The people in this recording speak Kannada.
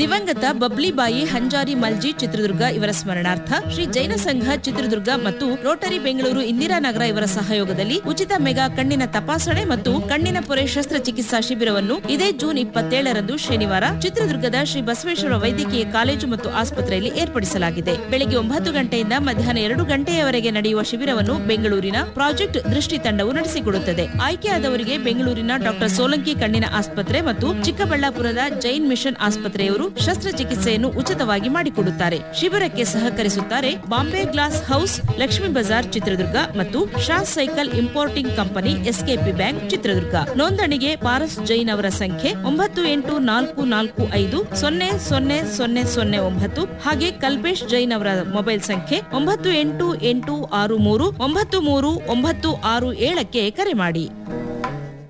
ದಿವಂಗತ ಬಬ್ಲಿಬಾಯಿ ಹಂಜಾರಿ ಮಲ್ಜಿ ಚಿತ್ರದುರ್ಗ ಇವರ ಸ್ಮರಣಾರ್ಥ ಶ್ರೀ ಜೈನ ಸಂಘ ಚಿತ್ರದುರ್ಗ ಮತ್ತು ರೋಟರಿ ಬೆಂಗಳೂರು ಇಂದಿರಾನಗರ ಇವರ ಸಹಯೋಗದಲ್ಲಿ ಉಚಿತ ಮೆಗಾ ಕಣ್ಣಿನ ತಪಾಸಣೆ ಮತ್ತು ಕಣ್ಣಿನ ಪೊರೆ ಶಸ್ತ್ರಚಿಕಿತ್ಸಾ ಶಿಬಿರವನ್ನು ಇದೇ ಜೂನ್ ಇಪ್ಪತ್ತೇಳರಂದು ಶನಿವಾರ ಚಿತ್ರದುರ್ಗದ ಶ್ರೀ ಬಸವೇಶ್ವರ ವೈದ್ಯಕೀಯ ಕಾಲೇಜು ಮತ್ತು ಆಸ್ಪತ್ರೆಯಲ್ಲಿ ಏರ್ಪಡಿಸಲಾಗಿದೆ ಬೆಳಗ್ಗೆ ಒಂಬತ್ತು ಗಂಟೆಯಿಂದ ಮಧ್ಯಾಹ್ನ ಎರಡು ಗಂಟೆಯವರೆಗೆ ನಡೆಯುವ ಶಿಬಿರವನ್ನು ಬೆಂಗಳೂರಿನ ಪ್ರಾಜೆಕ್ಟ್ ದೃಷ್ಟಿ ತಂಡವು ನಡೆಸಿಕೊಡುತ್ತದೆ ಆಯ್ಕೆಯಾದವರಿಗೆ ಬೆಂಗಳೂರಿನ ಡಾಕ್ಟರ್ ಸೋಲಂಕಿ ಕಣ್ಣಿನ ಆಸ್ಪತ್ರೆ ಮತ್ತು ಚಿಕ್ಕಬಳ್ಳಾಪುರದ ಜೈನ್ ಮಿಷನ್ ಆಸ್ಪತ್ರೆಯವರು ಶಸ್ತ್ರಚಿಕಿತ್ಸೆಯನ್ನು ಉಚಿತವಾಗಿ ಮಾಡಿಕೊಡುತ್ತಾರೆ ಶಿಬಿರಕ್ಕೆ ಸಹಕರಿಸುತ್ತಾರೆ ಬಾಂಬೆ ಗ್ಲಾಸ್ ಹೌಸ್ ಲಕ್ಷ್ಮೀ ಬಜಾರ್ ಚಿತ್ರದುರ್ಗ ಮತ್ತು Shah cycle importing company SKP bank Chitradurga ನೋಂದಣಿಗೆ ಪಾರಸ್ ಜೈನ್ ಅವರ ಸಂಖ್ಯೆ ಒಂಬತ್ತು ಎಂಟು ನಾಲ್ಕು ನಾಲ್ಕು ಐದು ಸೊನ್ನೆ ಸೊನ್ನೆ ಸೊನ್ನೆ ಸೊನ್ನೆ ಒಂಬತ್ತು ಹಾಗೆ ಕಲ್ಪೇಶ್ ಜೈನ್ ಅವರ ಮೊಬೈಲ್ ಸಂಖ್ಯೆ ಒಂಬತ್ತು ಎಂಟು ಎಂಟು ಆರು ಮೂರು ಒಂಬತ್ತು ಮೂರು ಒಂಬತ್ತು ಆರು ಏಳಕ್ಕೆ ಕರೆ ಮಾಡಿ